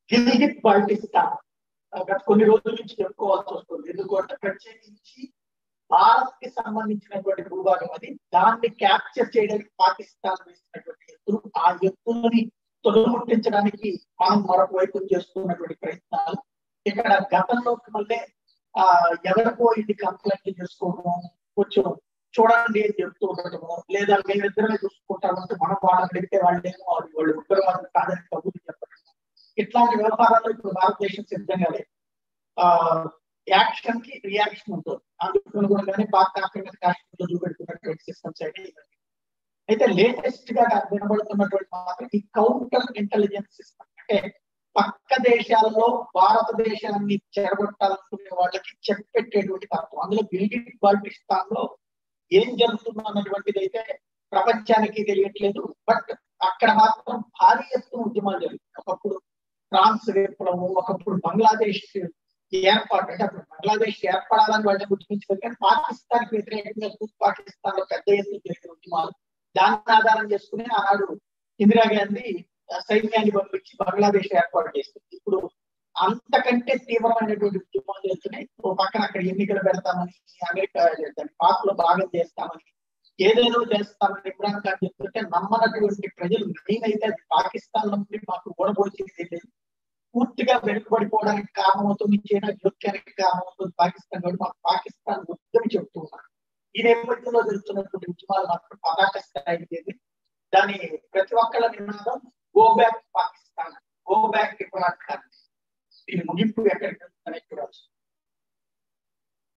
గిల్గిట్ బాల్టిస్తాన్ గత కొన్ని రోజుల నుంచి చెప్పుకోవాల్సి వస్తుంది ఎందుకంటే ప్రత్యేకించి భారత్ కి సంబంధించినటువంటి భూభాగం అది దాన్ని క్యాప్చర్ చేయడానికి పాకిస్తాన్ వేసినటువంటి ఎత్తులు ఆ ఎత్తులని తొలముట్టించడానికి మనం మరొక వైపు చేస్తున్నటువంటి ప్రయత్నాలు ఇక్కడ గతంలోకి మళ్ళీ ఆ ఎవరికో ఇది కంప్లైంట్ చేసుకోవడము కొంచెం చూడండి అని చెప్తూ ఉండటము లేదా మేమిద్దరమే చూసుకుంటామంటే మనం వాళ్ళని అడిగితే వాళ్ళేమో అది వాళ్ళు ఉగ్రవాదం కాదని కబుర్లు చెప్పడం ఇట్లాంటి వ్యవహారాలు ఇప్పుడు భారతదేశం సిద్ధంగా లేదు ఆ యాక్షన్ కి రియాక్షన్ ఉంటుంది అందుకని కూడా కానీ పాక్ ఆక్రమిత కాశ్మీర్ లో చూపెడుతున్నటువంటి సిస్టమ్స్ అయితే ఇవన్నీ అయితే లేటెస్ట్ గా వినబడుతున్నటువంటి మాత్రం ఈ కౌంటర్ ఇంటెలిజెన్స్ సిస్టమ్ అంటే పక్క దేశాలలో భారతదేశాన్ని చెడగొట్టాలనుకునే వాళ్ళకి చెప్పెట్టేటువంటి తత్వం అందులో గిల్గిట్ బాల్టిస్తాన్ లో ఏం జరుగుతుందో అన్నటువంటిది అయితే ప్రపంచానికి తెలియట్లేదు బట్ అక్కడ మాత్రం భారీ ఎత్తున ఉద్యమాలు జరుగుతాయి ఒకప్పుడు ఫ్రాన్స్ విప్లవం ఒకప్పుడు బంగ్లాదేశ్ ఏర్పాటు అంటే అప్పుడు బంగ్లాదేశ్ ఏర్పడాలని వాళ్ళని గుర్తించలేదు కానీ పాకిస్తాన్ వ్యతిరేకంగా తూర్పు పాకిస్తాన్ లో పెద్ద ఎత్తున జరిగిన ఉద్యమాలు దాన్ని ఆధారం చేసుకుని ఆనాడు ఇందిరాగాంధీ సైన్యాన్ని పంపించి బంగ్లాదేశ్ ఏర్పాటు చేస్తుంది ఇప్పుడు అంతకంటే తీవ్రమైనటువంటి ఉద్యమాలు జరుగుతున్నాయి ఓ పక్కన అక్కడ ఎన్నికలు పెడతామని అమెరికా పాక్ లో భాగం చేస్తామని ఏదేదో చేస్తామని ఇమ్రాన్ ఖాన్ చెప్తుంటే నమ్మనటువంటి ప్రజలు మెయిన్ అయితే అది పాకిస్తాన్ నుండి మాకు ఓడబోచింది లేదు పూర్తిగా వెనుకబడిపోవడానికి కారణమవుతుంది చైనా జోక్యానికి కారణమవుతుంది పాకిస్తాన్ కాబట్టి మాకు పాకిస్తాన్ వద్దని చెప్తూ ఉన్నారు ఈ నేపథ్యంలో జరుగుతున్నటువంటి ఉద్యమాలు మాత్రం పతాక స్థాయికి చేరి దాని ప్రతి ఒక్కళ్ళ నినాదం go back Pakistan go back Imran Khan దీని ముగింపు